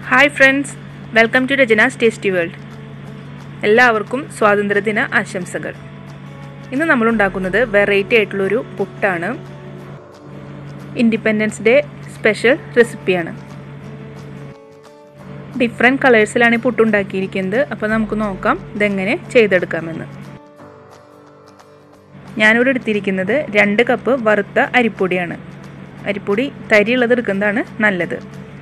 hi friends welcome to Rajana's tasty world എല്ലാവർക്കും സ്വാതന്ത്ര്യദിന ആശംസകൾ ഇന്ന് നമ്മൾ ഉണ്ടാക്കുന്നത് വെറൈറ്റി ആയിട്ടുള്ളൊരു പുട്ടാണ് ഇൻഡിപെൻഡൻസ് ഡേ സ്പെഷ്യൽ റെസിപ്പിയാണ് ഡിഫറെൻറ്റ് കളേഴ്സിലാണ് ഈ പുട്ട് ഉണ്ടാക്കിയിരിക്കുന്നത് അപ്പോൾ നമുക്ക് നോക്കാം ഇതെങ്ങനെ ചെയ്തെടുക്കാമെന്ന് ഞാനിവിടെ എടുത്തിരിക്കുന്നത് രണ്ട് കപ്പ് വറുത്ത അരിപ്പൊടിയാണ് അരിപ്പൊടി തരിയുള്ളത് എടുക്കുന്നതാണ് നല്ലത്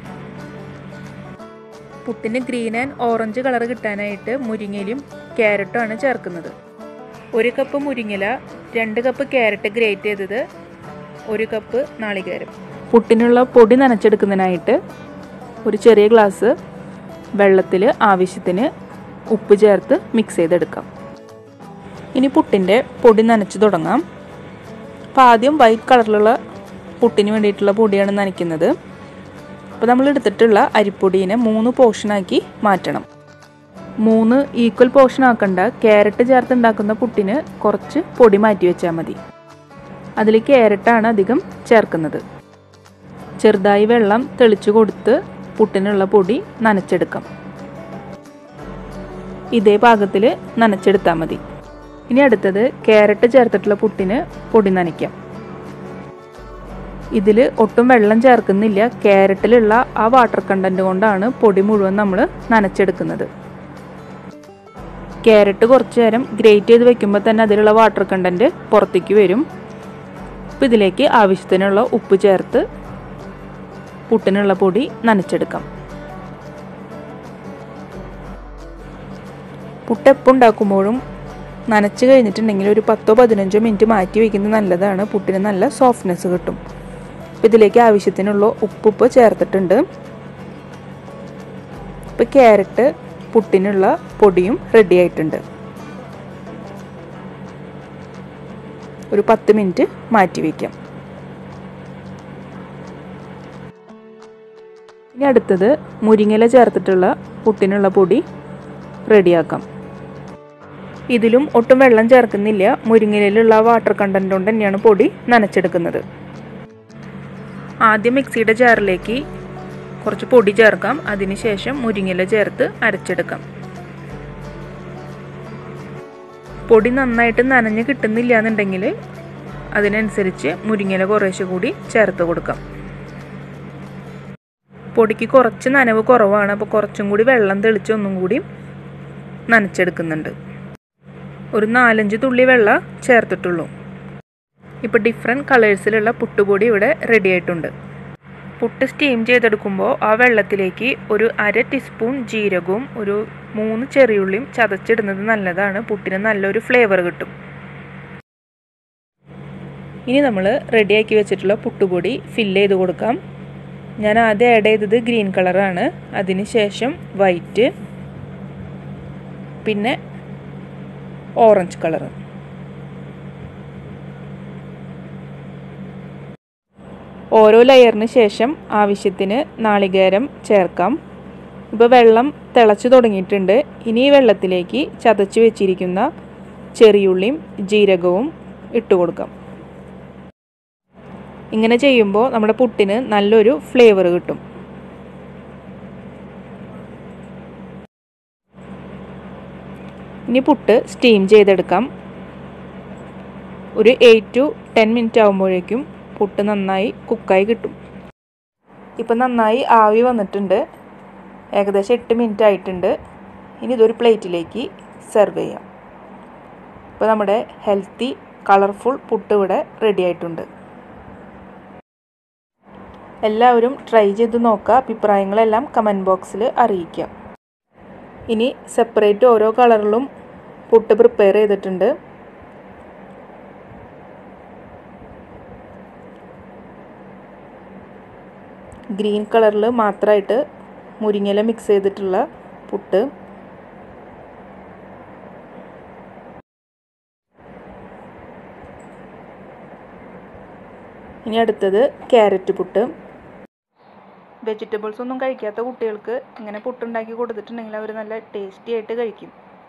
പുട്ടിന് ഗ്രീൻ ആൻഡ് ഓറഞ്ച് കളർ കിട്ടാനായിട്ട് മുരിങ്ങയിലും ക്യാരറ്റും ആണ് ചേർക്കുന്നത് ഒരു കപ്പ് മുരിങ്ങല രണ്ട് കപ്പ് ക്യാരറ്റ് ഗ്രേറ്റ് ചെയ്തത് ഒരു കപ്പ് നാളികേരം പുട്ടിനുള്ള പൊടി നനച്ചെടുക്കുന്നതിനായിട്ട് ഒരു ചെറിയ ഗ്ലാസ് വെള്ളത്തിൽ ആവശ്യത്തിന് ഉപ്പ് ചേർത്ത് മിക്സ് ചെയ്തെടുക്കാം ഇനി പുട്ടിൻ്റെ പൊടി നനച്ച് തുടങ്ങാം അപ്പോൾ ആദ്യം വൈറ്റ് കളറിലുള്ള പുട്ടിന് വേണ്ടിയിട്ടുള്ള പൊടിയാണ് നനയ്ക്കുന്നത് അപ്പോൾ നമ്മൾ എടുത്തിട്ടുള്ള അരിപ്പൊടീനെ മൂന്ന് പോർഷനാക്കി മാറ്റണം മൂന്ന് ഈക്വൽ പോർഷൻ ആക്കണ്ട ക്യാരറ്റ് ചേർത്ത് ഉണ്ടാക്കുന്ന പുട്ടിന് കുറച്ച് പൊടി മാറ്റി വെച്ചാൽ മതി അതിൽ ക്യാരറ്റാണ് അധികം ചേർക്കുന്നത് ചെറുതായി വെള്ളം തെളിച്ചു കൊടുത്ത് പുട്ടിനുള്ള പൊടി നനച്ചെടുക്കാം ഇതേ പാകത്തിൽ നനച്ചെടുത്താൽ മതി ഇനി അടുത്തത് ക്യാരറ്റ് ചേർത്തിട്ടുള്ള പുട്ടിന് പൊടി നനയ്ക്കാം ഇതിൽ ഒട്ടും വെള്ളം ചേർക്കുന്നില്ല ക്യാരറ്റിലുള്ള ആ വാട്ടർ കണ്ടന്റ് കൊണ്ടാണ് പൊടി മുഴുവൻ നമ്മൾ നനച്ചെടുക്കുന്നത് ക്യാരറ്റ് കുറച്ച് നേരം ഗ്രേറ്റ് ചെയ്ത് വെക്കുമ്പോൾ തന്നെ അതിലുള്ള വാട്ടർ കണ്ടന്റ് പുറത്തേക്ക് വരും അപ്പോൾ ഇതിലേക്ക് ആവശ്യത്തിനുള്ള ഉപ്പ് ചേർത്ത് പുട്ടിനുള്ള പൊടി നനച്ചെടുക്കാം പുട്ട് എപ്പോൾ ഉണ്ടാക്കുമ്പോഴും നനച്ച് കഴിഞ്ഞിട്ടുണ്ടെങ്കിൽ ഒരു പത്തോ പതിനഞ്ചോ മിനിറ്റ് മാറ്റി വയ്ക്കുന്നത് നല്ലതാണ് പുട്ടിന് നല്ല സോഫ്റ്റ്നെസ് കിട്ടും അപ്പോൾ ഇതിലേക്ക് ആവശ്യത്തിനുള്ള ഉപ്പ് ചേർത്തിട്ടുണ്ട് ഇപ്പോൾ ക്യാരറ്റ് പുട്ടിനുള്ള പൊടിയും റെഡി ആയിട്ടുണ്ട് ഒരു പത്ത് മിനിറ്റ് മാറ്റി വയ്ക്കാം ഇനി അടുത്തത് മുരിങ്ങയില ചേർത്തിട്ടുള്ള പുട്ടിനുള്ള പൊടി റെഡിയാക്കാം ഇതിലും ഒട്ടും വെള്ളം ചേർക്കുന്നില്ല മുരിങ്ങയിലുള്ള വാട്ടർ കണ്ടന്റ് കൊണ്ട് തന്നെയാണ് പൊടി നനച്ചെടുക്കുന്നത് ആദ്യം മിക്സിയുടെ ജാറിലേക്ക് കുറച്ച് പൊടി ചേർക്കാം അതിനുശേഷം മുരിങ്ങയില ചേർത്ത് അരച്ചെടുക്കാം പൊടി നന്നായിട്ട് നനഞ്ഞ് കിട്ടുന്നില്ല എന്നുണ്ടെങ്കിൽ അതിനനുസരിച്ച് മുരിങ്ങയില കുറേശ്ശെ കൂടി ചേർത്ത് കൊടുക്കാം പൊടിക്ക് കുറച്ച് നനവ് കുറവാണ് അപ്പോൾ കുറച്ചും കൂടി വെള്ളം തെളിച്ച് ഒന്നും കൂടി നനച്ചെടുക്കുന്നുണ്ട് ഒരു നാലഞ്ച് തുള്ളി വെള്ളം ചേർത്തിട്ടുള്ളൂ ഇപ്പോൾ ഡിഫറെൻറ്റ് കളേഴ്സിലുള്ള പുട്ടുപൊടി ഇവിടെ റെഡി ആയിട്ടുണ്ട് പുട്ട് സ്റ്റീം ചെയ്തെടുക്കുമ്പോൾ ആ വെള്ളത്തിലേക്ക് ഒരു അര ടീസ്പൂൺ ജീരകവും ഒരു മൂന്ന് ചെറിയുള്ളിയും ചതച്ചിടുന്നത് നല്ലതാണ് പുട്ടിന് നല്ലൊരു ഫ്ലേവർ കിട്ടും ഇനി നമ്മൾ റെഡിയാക്കി വെച്ചിട്ടുള്ള പുട്ടുപൊടി ഫില്ല് ചെയ്ത് കൊടുക്കാം ഞാൻ ആദ്യം ആഡ് ചെയ്തത് ഗ്രീൻ കളറാണ് അതിന് ശേഷം വൈറ്റ് പിന്നെ ഓറഞ്ച് കളറ് ഓരോ ലെയറിന് ശേഷം ആവശ്യത്തിന് നാളികേരം ചേർക്കാം ഇപ്പോൾ വെള്ളം തിളച്ചു തുടങ്ങിയിട്ടുണ്ട് ഇനി ഈ വെള്ളത്തിലേക്ക് ചതച്ച് വെച്ചിരിക്കുന്ന ചെറിയുള്ളിയും ജീരകവും ഇട്ട് കൊടുക്കാം ഇങ്ങനെ ചെയ്യുമ്പോൾ നമ്മുടെ പുട്ടിന് നല്ലൊരു ഫ്ലേവർ കിട്ടും ഇനി പുട്ട് സ്റ്റീം ചെയ്തെടുക്കാം ഒരു എയ്റ്റ് ടു ടെൻ മിനിറ്റ് ആകുമ്പോഴേക്കും പുട്ട് നന്നായി കുക്കായി കിട്ടും ഇപ്പം നന്നായി ആവി വന്നിട്ടുണ്ട് ഏകദേശം എട്ട് മിനിറ്റ് ആയിട്ടുണ്ട് ഇനി ഇതൊരു പ്ലേറ്റിലേക്ക് സെർവ് ചെയ്യാം ഇപ്പോൾ നമ്മുടെ ഹെൽത്തി കളർഫുൾ പുട്ട് ഇവിടെ റെഡി ആയിട്ടുണ്ട് എല്ലാവരും ട്രൈ ചെയ്ത് നോക്കുക അഭിപ്രായങ്ങളെല്ലാം കമൻറ്റ് ബോക്സിൽ അറിയിക്കാം ഇനി സെപ്പറേറ്റ് ഓരോ കളറിലും പുട്ട് പ്രിപ്പയർ ചെയ്തിട്ടുണ്ട് ഗ്രീൻ കളറിൽ മാത്രമായിട്ട് മുരിങ്ങയില മിക്സ് ചെയ്തിട്ടുള്ള പുട്ട് ഇനി അടുത്തത് ക്യാരറ്റ് പുട്ട് വെജിറ്റബിൾസ് ഒന്നും കഴിക്കാത്ത കുട്ടികൾക്ക് ഇങ്ങനെ പുട്ടുണ്ടാക്കി കൊടുത്തിട്ടുണ്ടെങ്കിൽ അവർ നല്ല ടേസ്റ്റി ആയിട്ട് കഴിക്കും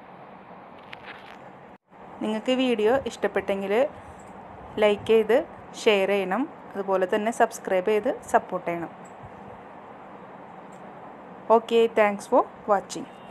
നിങ്ങൾക്ക് വീഡിയോ ഇഷ്ടപ്പെട്ടെങ്കിൽ ലൈക്ക് ചെയ്ത് ഷെയർ ചെയ്യണം അതുപോലെ തന്നെ സബ്സ്ക്രൈബ് ചെയ്ത് സപ്പോർട്ട് ചെയ്യണം ഓക്കെ താങ്ക്സ് ഫോർ വാച്ചിങ്